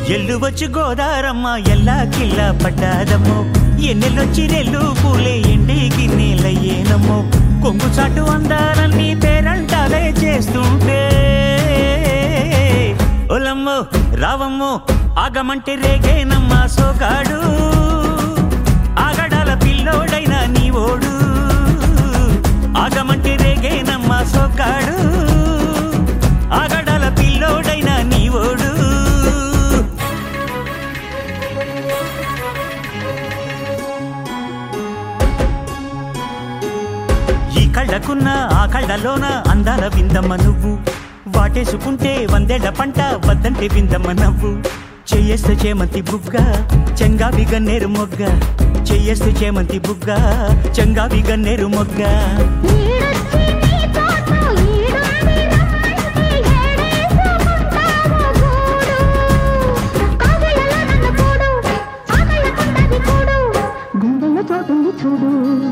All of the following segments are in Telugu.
ఎల్లు వచ్చి గోదారమ్మ ఎల్లా కిల్లా పడ్డాదమ్మో ఎన్నెల్లొచ్చి రెల్లు పూలే ఎండి గిన్నెలయ్యేనమ్మో కొంగు చాటు అందాలన్నీ పేరంటాలే చేస్తుంటే ఒలమ్మో రావమ్మో ఆగమంటే రేగేనమ్మ సోగాడు ఆగడాల పిల్లోడైన నీ ఓడు ఆగమంటే రేగేనమ్మ సోగాడు ఆగడాల పిల్లోడైన నీ ఓడు ఈ కళ్ళకున్న ఆ కళ్ళలోన అందాల విందమ్మ నువ్వు వాటేసుకుంటే వందేళ్ల పంట వద్దంటే విందమ్మ నవ్వు చెయ్యేస్తే చేమంతి బుగ్గ చెంగావి గన్నేరు మొగ్గ చెయ్యేస్తే చేమంతి బుగ్గ చెంగావి గన్నేరు మొగ్గ ఈడొచ్చి నీ తోట ఈడుంది రమ్మంటే ఏడేసుకుంటావు గూడు కాగిళ్ళలో నన్ను కూడు ఆకళ్ళకుంటది కూడు గుండెల్లో చోటుంది చూడు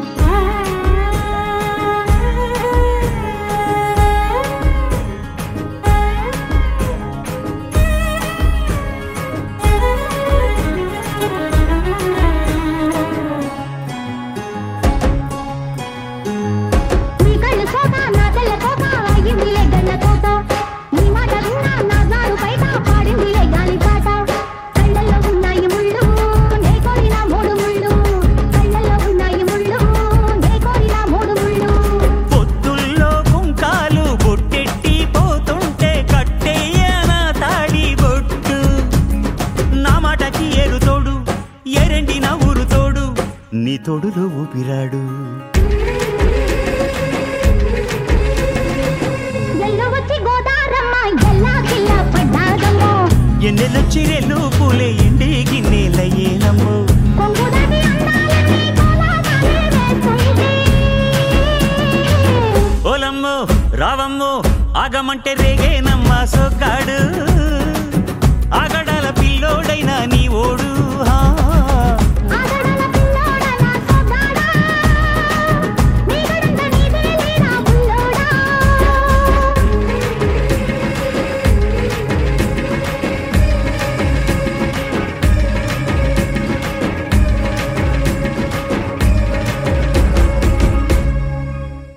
నీ కళ్ళు కోట నా తెల్ల కోట అయ్యిందిలే గన్న కోట నీ మాట విన్నా నా జారు బయట పాడిందిలే గాలి పాట కళ్ళల్లో ఉన్నాయి ముళ్ళు నే కోరిన మూడు ముళ్ళు కళ్ళల్లో ఉన్నాయి ముళ్ళు నే కోరిన మూడు ముళ్ళు పొత్తుల్లో కుంకాలు బొట్టెట్టి పోతుంటే కట్టెయ్యనా తాడి బొట్టు నా మాటకి ఏరు తోడు ఎరండి నా ఊరు తోడు నీ తోడులో ఊపిరాడు ఎల్లు వచ్చి గోదారమ్మ ఎల్లా కిల్లా పడ్డాదమ్మో ఎన్నెలొచ్చి రెల్లు పూలే ఎండి గిన్నెలయ్యేనమ్మో కొంగుదాని అందాలన్నీ కోలాటాలే వేస్తుంది ఓలమ్మో రావమ్మో ఆగమంటే రేగేనా